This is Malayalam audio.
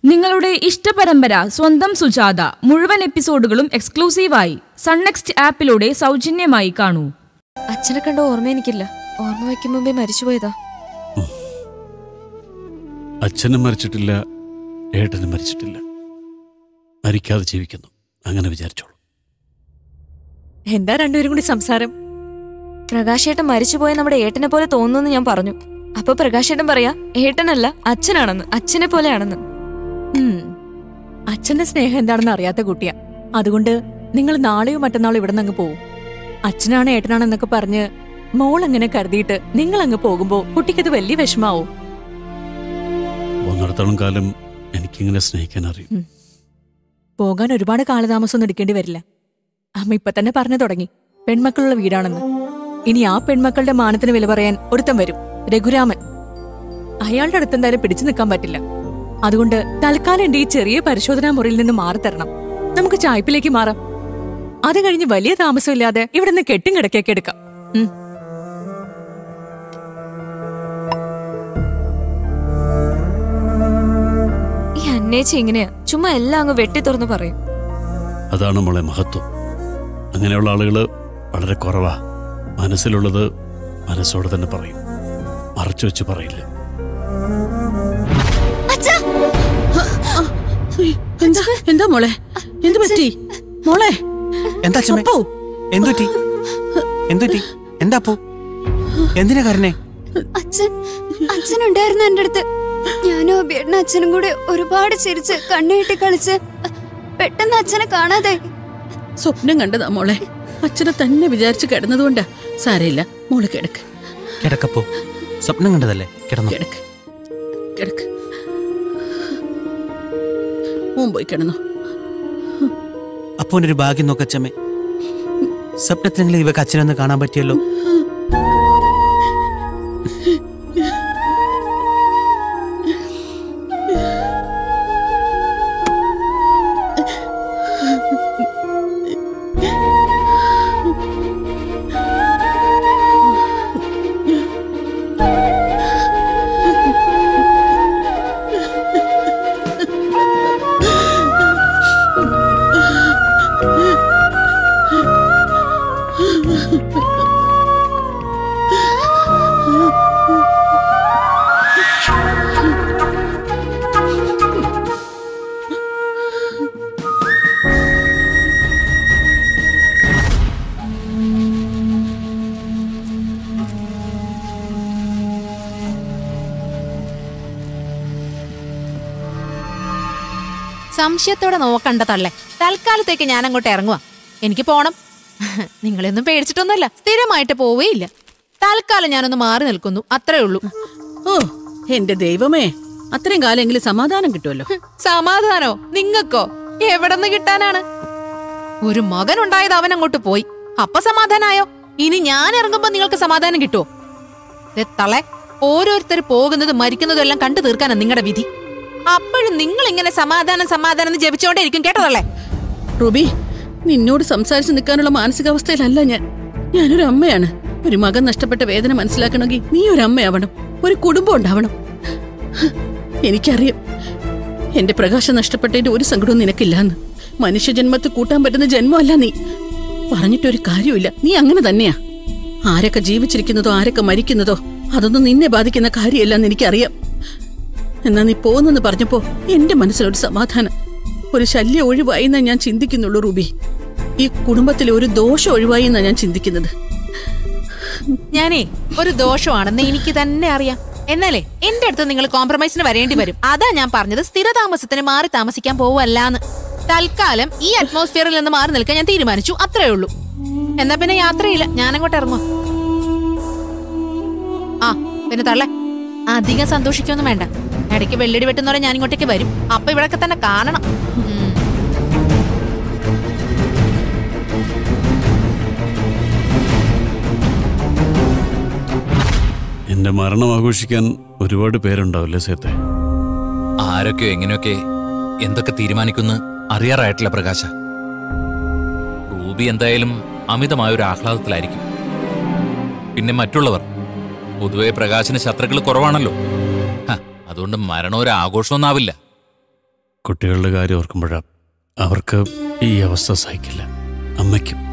നിങ്ങളുടെ ഇഷ്ടപരമ്പര സ്വന്തം സുജാത മുഴുവൻ എപ്പിസോഡുകളും എക്സ്ക്ലൂസീവായി സൺനെക്സ്റ്റ് ആപ്പിലൂടെ സൗജന്യമായി കാണൂ അച്ഛനെ കണ്ട ഓർമ്മ എനിക്കില്ല ഓർമ്മ വയ്ക്കും മുമ്പേ മരിച്ചുപോയതാ അച്ഛനും മരിച്ചിട്ടില്ല ഏട്ടനും മരിച്ചിട്ടില്ല മരിക്കാതെ ജീവിക്കുന്നു അങ്ങനെ വിചാരിച്ചോളൂ എന്താ രണ്ടുപേരും കൂടി സംസാരം പ്രകാശേട്ടൻ മരിച്ചുപോയ നമ്മുടെ ഏട്ടനെ പോലെ തോന്നുന്നു ഞാൻ പറഞ്ഞു അപ്പൊ പ്രകാശേട്ടൻ പറയാ ഏട്ടനല്ല അച്ഛനാണെന്ന് അച്ഛനെ പോലെയാണെന്ന് ഉം. അച്ഛന്റെ സ്നേഹം എന്താണെന്ന് അറിയാത്ത കുട്ടിയാ അതുകൊണ്ട് നിങ്ങൾ നാളെയോ മറ്റന്നാളോ ഇവിടെ നിന്ന് അങ്ങ് പോവും അച്ഛനാണ് ഏട്ടനാണെന്നൊക്കെ പറഞ്ഞ് മോൾ അങ്ങനെ കരുതിയിട്ട് നിങ്ങൾ അങ്ങ് പോകുമ്പോ കുട്ടിക്കത് വലിയ വിഷമാവും ഒന്നിടത്തോളം കാലം എനിക്കിങ്ങനെ സ്നേഹിക്കാൻ അറിയും പോകാൻ ഒരുപാട് കാലതാമസമൊന്നും എടുക്കേണ്ടി വരില്ല അമ്മ ഇപ്പൊ തന്നെ പറഞ്ഞു തുടങ്ങി പെൺമക്കളുള്ള വീടാണെന്ന് ഇനി ആ പെൺമക്കളുടെ മാനത്തിന് വില പറയാൻ ഒരുത്തൻ വരും രഘുരാമൻ അയാളുടെ അടുത്ത് എന്തായാലും പിടിച്ചു നിൽക്കാൻ പറ്റില്ല അതുകൊണ്ട് തൽക്കാലം എന്റെ ഈ ചെറിയ പരിശോധനാ മുറിയിൽ നിന്ന് മാറി തരണം നമുക്ക് ചായ്പിലേക്ക് മാറാം അത് കഴിഞ്ഞ് വലിയ താമസമില്ലാതെ ഇവിടെ നിന്ന് കെട്ടും കിടക്കൊക്കെ എടുക്കാം ഉം. ഈ അന്നേച്ചി ഇങ്ങനെയാ ചുമ്മാ എല്ലാം അങ്ങ് വെട്ടി തുറന്ന് പറയും അതാണ് മോളെ മഹത്വം അങ്ങനെയുള്ള ആളുകൾ വളരെ കുറവാ മനസ്സിലുള്ളത് മനസ്സോടെ തന്നെ പറയും മറച്ചു വെച്ച് പറയില്ല എന്താ എന്താ മോളെ എന്ത് പറ്റി മോളെ എന്താ അച്ഛമ്മേ അപ്പോ എന്തുറ്റി എന്തുറ്റി എന്താ അപ്പോ എന്തിനാ കരഞ്ഞേ അച്ഛൻ അച്ഛനുണ്ടായിരുന്നു എന്റെ അടുത്ത് ഞാനും അബിയേട്ടനും അച്ഛനും കൂടെ ഒരുപാട് ചിരിച്ച് കണ്ണുകെട്ടി കളിച്ച് പെട്ടെന്ന് അച്ഛനെ കാണാതെ സ്വപ്നം കണ്ടതാ മോളെ അച്ഛനെ തന്നെ വിചാരിച്ച് കിടന്നതുകൊണ്ടാ സാരയില്ല മോള് കിടക്ക് കിടക്കപ്പോ സ്വപ്നം കണ്ടതല്ലേ കിടന്നു കിടക്ക് കിടക്ക് മോൻ പോയി കിടന്നു അപ്പോ ഒരു ഭാഗ്യം നോക്കച്ചമ്മേ സ്വപ്നത്തിനെങ്കിലും ഇവക്ക് അച്ഛനൊന്ന് കാണാൻ പറ്റിയല്ലോ സംശയത്തോടെ നോക്കണ്ട തള്ളെ തൽക്കാലത്തേക്ക് ഞാൻ അങ്ങോട്ട് ഇറങ്ങുക എനിക്ക് പോണം നിങ്ങളെയൊന്നും പേടിച്ചിട്ടൊന്നുമല്ല സ്ഥിരമായിട്ട് പോവേയില്ല തൽക്കാലം ഞാനൊന്ന് മാറി നിൽക്കുന്നു അത്രേ ഉള്ളൂ ഓ എന്റെ ദൈവമേ അത്രയും കാലെങ്കിലും സമാധാനം കിട്ടുമല്ലോ സമാധാനോ നിങ്ങൾക്കോ എവിടെന്ന് കിട്ടാനാണ് ഒരു മകൻ ഉണ്ടായത് അവൻ അങ്ങോട്ട് പോയി അപ്പൊ സമാധാനായോ ഇനി ഞാൻ ഇറങ്ങുമ്പോ നിങ്ങൾക്ക് സമാധാനം കിട്ടുമോ ദേ തളെ ഓരോരുത്തർ പോകുന്നത് മരിക്കുന്നതും എല്ലാം കണ്ടു തീർക്കാനാ നിങ്ങളുടെ വിധി അപ്പോഴും നിങ്ങൾ ഇങ്ങനെ സമാധാനം സമാധാനം എന്ന് ജപിച്ചോണ്ടേയിരിക്കും കേട്ടോ തള്ളേ റൂബി നിന്നോട് സംസാരിച്ച് നിൽക്കാനുള്ള മാനസികാവസ്ഥയിലല്ല ഞാൻ ഞാനൊരു അമ്മയാണ് ഒരു മകൻ നഷ്ടപ്പെട്ട വേദന മനസ്സിലാക്കണമെങ്കിൽ നീ ഒരു അമ്മയാവണം ഒരു കുടുംബം ഉണ്ടാവണം എനിക്കറിയാം എന്റെ പ്രകാശം നഷ്ടപ്പെട്ടതിന്റെ ഒരു സങ്കടവും നിനക്കില്ലാന്ന് മനുഷ്യജന്മത്തെ കൂട്ടാൻ പറ്റുന്ന ജന്മമല്ല നീ പറഞ്ഞിട്ടൊരു കാര്യമില്ല നീ അങ്ങനെ തന്നെയാ ആരൊക്കെ ജീവിച്ചിരിക്കുന്നതോ ആരൊക്കെ മരിക്കുന്നതോ അതൊന്നും നിന്നെ ബാധിക്കുന്ന കാര്യമല്ലെന്ന് എനിക്കറിയാം എന്നാ നീ പോന്നെന്ന് പറഞ്ഞപ്പോ എന്റെ മനസ്സിലൊരു സമാധാനം ഒരു ശല്യം ഒഴിവായി എന്നാ ഞാൻ ചിന്തിക്കുന്നുള്ളൂ റൂബി ഈ കുടുംബത്തിലെ ഒരു ദോഷം ഒഴിവായി എന്നാ ഞാൻ ചിന്തിക്കുന്നത് ഞാനേ ഒരു ദോഷമാണെന്ന് എനിക്ക് തന്നെ അറിയാം എന്നാലേ എന്റെ അടുത്ത് നിങ്ങൾ കോംപ്രമൈസിന് വരേണ്ടി വരും അതാ ഞാൻ പറഞ്ഞത് സ്ഥിരതാമസത്തിന് മാറി താമസിക്കാൻ പോവല്ലാന്ന് തൽക്കാലം ഈ അറ്റ്മോസ്ഫിയറിൽ നിന്ന് മാറി നിൽക്കാൻ ഞാൻ തീരുമാനിച്ചു അത്രേ ഉള്ളൂ എന്നാ പിന്നെ യാത്രയില്ല ഞാൻ അങ്ങോട്ട് ഇറങ്ങും ആ പിന്നെ തള്ളേ അധികം സന്തോഷിക്കൊന്നും വേണ്ട ഇടയ്ക്ക് വെള്ളടി വെട്ടുന്നവരെ ഞാൻ ഇങ്ങോട്ടേക്ക് വരും അപ്പൊ ഇവിടൊക്കെ തന്നെ കാണണം ഉം. എന്റെ മരണം ആഘോഷിക്കാൻ ഒരുപാട് പേരുണ്ടാവില്ലേ സേത്തെ ആരൊക്കെയോ എങ്ങനെയൊക്കെ എന്തൊക്കെ തീരുമാനിക്കുന്നു അറിയാറായിട്ടില്ല പ്രകാശ റൂബി എന്തായാലും അമിതമായ ഒരു ആഹ്ലാദത്തിലായിരിക്കും പിന്നെ മറ്റുള്ളവർ പൊതുവെ പ്രകാശിന് ശത്രുക്കൾ കുറവാണല്ലോ ഹ, അതുകൊണ്ട് മരണം ഒരു ആഘോഷമൊന്നാവില്ല കുട്ടികളുടെ കാര്യം ഓർക്കുമ്പോഴാ അവർക്ക് ഈ അവസ്ഥ സഹിക്കില്ല അമ്മയ്ക്കും